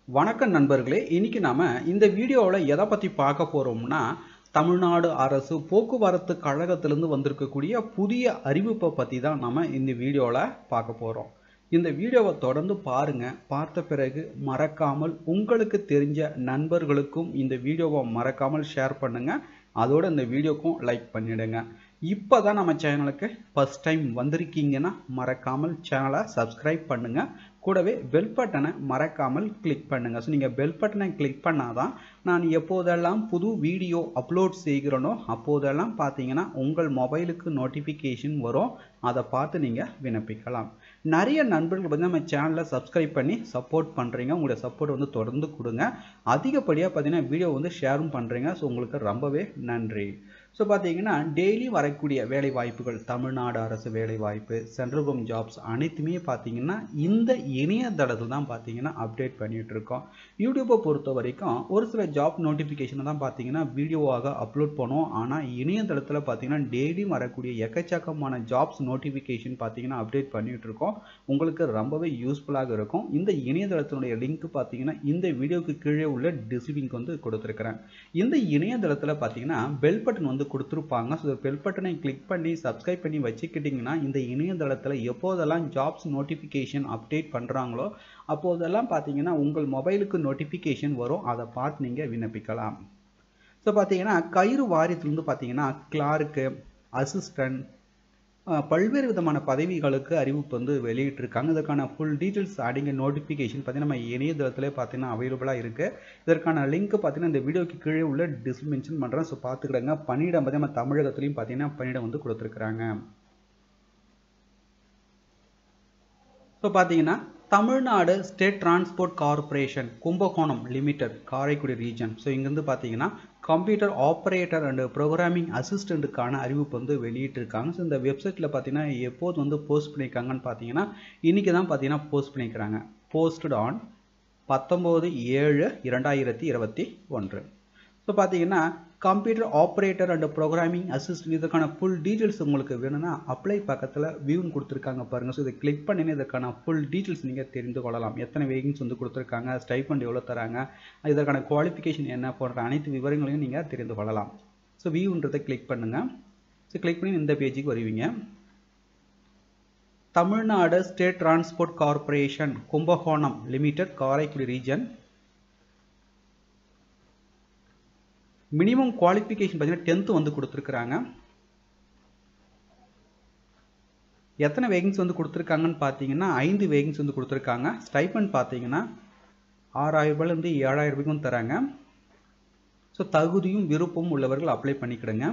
வணக்கம் நண்பர்களே இன்னைக்கு நாம இந்த வீடியோவில் எதை பற்றி பார்க்க போகிறோம்னா தமிழ்நாடு அரசு போக்குவரத்து கழகத்திலிருந்து வந்திருக்கக்கூடிய புதிய அறிவிப்பை பற்றி தான் நம்ம இந்த வீடியோவில் பார்க்க போகிறோம் இந்த வீடியோவை தொடர்ந்து பாருங்க பார்த்த பிறகு மறக்காமல் உங்களுக்கு தெரிஞ்ச நண்பர்களுக்கும் இந்த வீடியோவை மறக்காமல் ஷேர் பண்ணுங்க அதோட இந்த வீடியோக்கும் லைக் பண்ணிடுங்க இப்போ தான் நம்ம சேனலுக்கு ஃபஸ்ட் டைம் வந்திருக்கீங்கன்னா மறக்காமல் சேனலை சப்ஸ்கிரைப் பண்ணுங்க கூடவே பெல் பட்டனை மறக்காமல் கிளிக் பண்ணுங்க ஸோ நீங்கள் பெல் பட்டனை கிளிக் பண்ணாதான் நான் எப்போதெல்லாம் புது வீடியோ அப்லோட் செய்கிறேனோ அப்போதெல்லாம் பார்த்தீங்கன்னா உங்கள் மொபைலுக்கு நோட்டிஃபிகேஷன் வரும் அதை பார்த்து நீங்கள் விண்ணப்பிக்கலாம் நிறைய நண்பர்கள் வந்து நம்ம சேனலை சப்ஸ்கிரைப் பண்ணி சப்போர்ட் பண்ணுறீங்க உங்களுடைய சப்போர்ட் வந்து தொடர்ந்து கொடுங்க அதிகப்படியாக பார்த்தீங்கன்னா வீடியோ வந்து ஷேரும் பண்ணுறீங்க ஸோ உங்களுக்கு ரொம்பவே நன்றி ஸோ பார்த்தீங்கன்னா டெய்லி வரக்கூடிய வேலை வாய்ப்புகள் தமிழ்நாடு அரசு வேலை வாய்ப்பு சென்ட்ரல் கவர்மெண்ட் ஜாப்ஸ் அனைத்துமே பார்த்தீங்கன்னா இந்த இணையதளத்தில் தான் பார்த்தீங்கன்னா அப்டேட் பண்ணிட்டு இருக்கோம் யூடியூப்பை பொறுத்த வரைக்கும் ஒரு சில ஜாப் நோட்டிஃபிகேஷனை தான் பார்த்தீங்கன்னா வீடியோவாக அப்லோட் பண்ணுவோம் ஆனால் இணையதளத்தில் பார்த்தீங்கன்னா டெய்லி வரக்கூடிய எக்கச்சக்கமான ஜாப்ஸ் நோட்டிஃபிகேஷன் பார்த்தீங்கன்னா அப்டேட் பண்ணிட்டு இருக்கோம் உங்களுக்கு ரொம்பவே யூஸ்ஃபுல்லாக இருக்கும் இந்த இணையதளத்தினுடைய லிங்க் பார்த்தீங்கன்னா இந்த வீடியோக்கு கீழே உள்ள டிஸ்கிரிப்ஷனுக்கு வந்து கொடுத்துருக்கிறேன் இந்த இணையதளத்தில் பார்த்தீங்கன்னா பெல் பட்டன் வந்து கொடுத்துருப்பாங்க ஸோ பெல் பட்டனை கிளிக் பண்ணி சப்ஸ்கிரைப் பண்ணி வச்சுக்கிட்டிங்கன்னா இந்த இணையதளத்தில் எப்போதெல்லாம் ஜாப்ஸ் நோட்டிஃபிகேஷன் அப்டேட் பண்ணுறாங்களோ அப்போதெல்லாம் பார்த்தீங்கன்னா உங்கள் மொபைலுக்கு நோட்டிஃபிகேஷன் வரும் அதை பார்த்து நீங்கள் விண்ணப்பிக்கலாம் ஸோ பார்த்தீங்கன்னா கயிறு வாரியத்திலிருந்து பார்த்தீங்கன்னா கிளார்க்கு அசிஸ்டன்ட் பல்வேறு விதமான பதவிகளுக்கு அறிவிப்பு வந்து வெளியிட்டிருக்காங்க இதற்கான ஃபுல் டீட்டெயில்ஸ் அடங்கிய நோட்டிஃபிகேஷன் பார்த்தீங்கன்னா நம்ம இணையதளத்திலே பார்த்தீங்கன்னா அவைலபிளாக இருக்குது இதற்கான லிங்க் பார்த்தீங்கன்னா இந்த வீடியோக்கு கீழே உள்ள டிஸ் மென்ஷன் பண்ணுறேன் ஸோ பார்த்துக்கிடுங்க பணியிடம் பார்த்தீங்கன்னா நம்ம தமிழகத்துலையும் பார்த்தீங்கன்னா பணியிடம் வந்து கொடுத்துருக்குறாங்க ஸோ பார்த்தீங்கன்னா Tamil Nadu state transport corporation Kumbakonam limited Karaikudi region so இங்கேருந்து பார்த்தீங்கன்னா கம்ப்யூட்டர் ஆப்ரேட்டர் அண்ட் ப்ரோக்ராமிங் அசிஸ்டண்ட்டுக்கான அறிவிப்பு வந்து வெளியிட்டிருக்காங்க ஸோ இந்த வெப்சைட்டில் பார்த்தீங்கன்னா எப்போது வந்து போஸ்ட் பண்ணியிருக்காங்கன்னு பார்த்தீங்கன்னா இன்றைக்கி தான் பார்த்தீங்கன்னா போஸ்ட் பண்ணியிருக்கிறாங்க போஸ்டட் ஆன் பத்தொம்போது ஏழு இரண்டாயிரத்தி இருபத்தி ஒன்று ஸோ பார்த்தீங்கன்னா computer operator and programming assistant இதுக்கான ஃபுல் டீட்டெயில்ஸ் உங்களுக்கு வேணும்னா அப்ளை பக்கத்தில் வியூன்னு கொடுத்துருக்காங்க பாருங்கள் ஸோ இதை கிளிக் பண்ணினா இதற்கான ஃபுல் டீட்டெயில்ஸ் நீங்கள் தெரிந்து கொள்ளலாம் எத்தனை வேகன்ஸ் வந்து கொடுத்துருக்காங்க ஸ்டைபண்ட் எவ்வளோ தராங்க இதற்கான குவாலிஃபிகேஷன் என்ன போன்ற அனைத்து விவரங்களையும் நீங்கள் தெரிந்து கொள்ளலாம் ஸோ வியூன்றதை கிளிக் பண்ணுங்கள் ஸோ கிளிக் பண்ணி இந்த பேஜுக்கு வருவீங்க Tamil Nadu state transport corporation Kumbakonam limited Karaikudi region minimum qualification பார்த்தீங்கன்னா டென்த்து வந்து கொடுத்துருக்குறாங்க எத்தனை வேகன்ஸ் வந்து கொடுத்துருக்காங்கன்னு பார்த்தீங்கன்னா ஐந்து வேகன்ஸ் வந்து கொடுத்துருக்காங்க ஸ்டைபண்ட் பார்த்தீங்கன்னா ஆறாயிரம் ரூபாயிலேருந்து ஏழாயிரம் ரூபாய்க்கும் தராங்க ஸோ தகுதியும் விருப்பமும் உள்ளவர்கள் அப்ளை பண்ணிக்கிடுங்க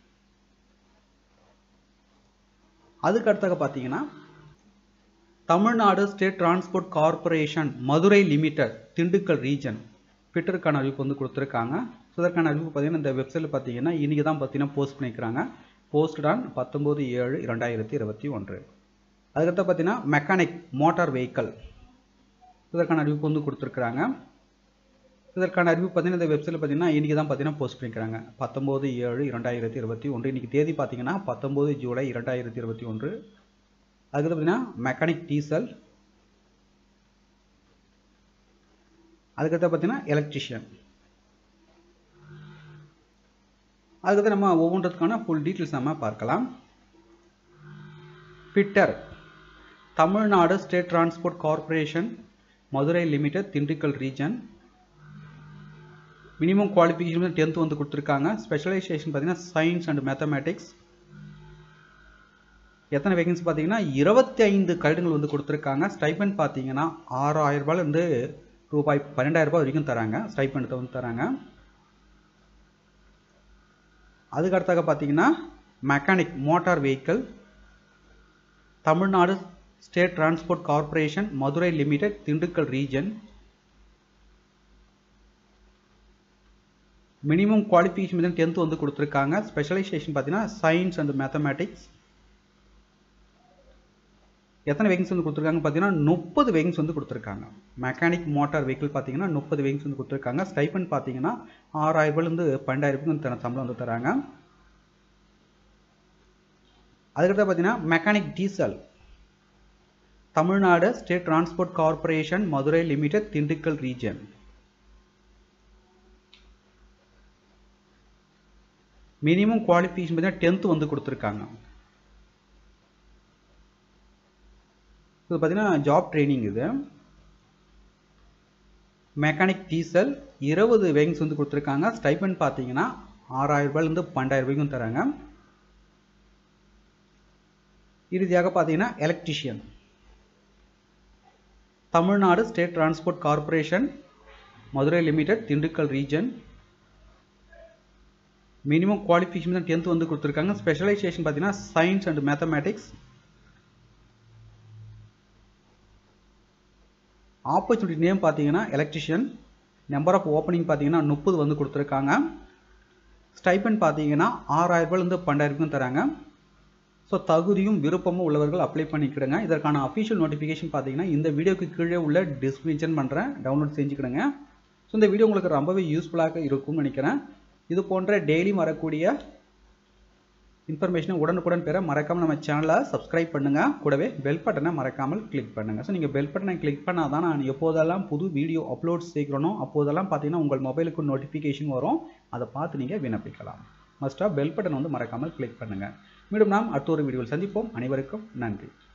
அதுக்கு அடுத்தாக பார்த்தீங்கன்னா Tamil Nadu state transport corporation Madurai limited Dindigul region ட்விட்டருக்கான அறிவிப்பு வந்து கொடுத்துருக்காங்க ஸோ இதற்கான அறிவிப்பு பார்த்தீங்கன்னா இந்த வெப்சைட்டில் பார்த்தீங்கன்னா இன்றைக்கி தான் பார்த்தீங்கன்னா போஸ்ட் பண்ணிக்கிறாங்க போஸ்ட் ஆன் பத்தொம்போது ஏழு இரண்டாயிரத்தி இருபத்தி ஒன்று அதுக்கடுத்து பார்த்தீங்கன்னா மெக்கானிக் மோட்டார் வெஹிக்கல் இதற்கான அறிவிப்பு வந்து கொடுத்துருக்குறாங்க இதற்கான அறிவிப்பு பார்த்தீங்கன்னா இந்த வெப்சைட்டில் பார்த்தீங்கன்னா இன்றைக்கி தான் பார்த்தீங்கன்னா போஸ்ட் பண்ணிக்கிறாங்க பத்தொம்போது ஏழு இரண்டாயிரத்தி இருபத்தி ஒன்று இன்றைக்கி தேதி பார்த்தீங்கன்னா பத்தொம்போது ஜூலை இரண்டாயிரத்தி இருபத்தி ஒன்று அதுக்கடுத்து பார்த்தீங்கன்னா மெக்கானிக் டீசல் அதுக்கடுத்து பார்த்தீங்கன்னா எலக்ட்ரிஷியன் அதுக்கடுத்து நம்ம ஒவ்வொன்றதுக்கான ஃபுல் டீட்டெயில்ஸ் நம்ம பார்க்கலாம் fitter Tamil Nadu state transport corporation Madurai limited Dindigul region minimum qualification tenth வந்து கொடுத்துருக்காங்க ஸ்பெஷலைசேஷன் பார்த்தீங்கன்னா சயின்ஸ் அண்ட் மேத்தமேட்டிக்ஸ் எத்தனை வேகன்சி பார்த்தீங்கன்னா இருபத்தி ஐந்து கடிதங்கள் வந்து கொடுத்துருக்காங்க ஸ்டைபண்ட் பார்த்தீங்கன்னா ஆறாயிரம் ரூபாயிலேருந்து ரூபாய் பன்னெண்டாயிரம் ரூபாய் வரைக்கும் தராங்க ஸ்டைபண்ட் வந்து தராங்க அதுக்கு அடுத்தாக பார்த்தீங்கன்னா mechanic motor vehicle Tamil Nadu state transport corporation Madurai limited Dindigul region minimum qualification tenth வந்து கொடுத்துருக்காங்க ஸ்பெஷலைசேஷன் பார்த்தீங்கன்னா சயின்ஸ் அண்ட் மேத்தமேட்டிக்ஸ் எத்தனை வேகன்ஸ் வந்து கொடுத்துருக்காங்க பார்த்தீங்கன்னா முப்பது வேகன்ஸ் வந்து கொடுத்துருக்காங்க மெக்கானிக் மோட்டார் வெஹிக்கிள் பார்த்தீங்கன்னா முப்பது வேகன்ஸ் வந்து கொடுத்துருக்காங்க ஸ்டைபண்ட் பார்த்தீங்கன்னா ஆறாயிரம் ரூபாயிலேருந்து பன்னெண்டாயிரம் ரூபாய்க்கு வந்து சம்பளம் வந்து தராங்க அதுக்கடுத்து பார்த்தீங்கன்னா mechanic diesel Tamil Nadu state transport corporation Madurai limited Dindigul region minimum qualification பார்த்தீங்கன்னா டென்த்து வந்து கொடுத்துருக்காங்க இது பார்த்தீங்கன்னா ஜாப் ட்ரைனிங் இது மெக்கானிக் டீசல் இருபது வேகன்ஸ் வந்து கொடுத்துருக்காங்க ஸ்டைபன் பார்த்தீங்கன்னா ஆறாயிரம் ரூபாயிலேருந்து பன்னெண்டாயிரம் ரூபாய்க்கும் தராங்க இறுதியாக பார்த்தீங்கன்னா electrician Tamil Nadu state transport corporation Madurai limited Dindigul region minimum qualification தான் டென்த் வந்து கொடுத்துருக்காங்க ஸ்பெஷலைசேஷன் பார்த்தீங்கன்னா science and mathematics opportunity name பார்த்தீங்கன்னா எலக்ட்ரிஷியன் நம்பர் ஆஃப் ஓப்பனிங் பார்த்தீங்கன்னா முப்பது வந்து கொடுத்துருக்காங்க ஸ்டைபன் பார்த்தீங்கன்னா ஆறாயிரம் ரூபாயிலேருந்து பன்னெண்டாயிரம் தராங்க ஸோ தகுதியும் விருப்பமும் உள்ளவர்கள் அப்ளை பண்ணிக்கிடுங்க இதற்கான அஃபிஷியல் நோட்டிஃபிகேஷன் பார்த்தீங்கன்னா இந்த வீடியோக்கு கீழே உள்ள டிஸ்கிரிப்ஷன் பண்ணுறேன் டவுன்லோட் செஞ்சுக்கிடுங்க ஸோ இந்த வீடியோ உங்களுக்கு ரொம்பவே யூஸ்ஃபுல்லாக இருக்கும்னு நினைக்கிறேன் இது போன்ற டெய்லி வரக்கூடிய இன்ஃபர்மேஷனை உடனுக்குடன் பெற மறக்காமல் நம்ம சேனலை சப்ஸ்கிரைப் பண்ணுங்கள் கூடவே பெல் பட்டனை மறக்காமல் கிளிக் பண்ணுங்கள் ஸோ நீங்கள் பெல் பட்டனை கிளிக் பண்ணால் தான் நான் எப்போதெல்லாம் புது வீடியோ அப்லோட் செய்கிறனோ அப்போதெல்லாம் பார்த்தீங்கன்னா உங்கள் மொபைலுக்கு நோட்டிஃபிகேஷன் வரும் அதை பார்த்து நீங்கள் விண்ணப்பிக்கலாம் மஸ்ட்டாக பெல் பட்டன் வந்து மறக்காமல் கிளிக் பண்ணுங்கள் மீண்டும் நாம் அடுத்த ஒரு வீடியோவில் சந்திப்போம் அனைவருக்கும் நன்றி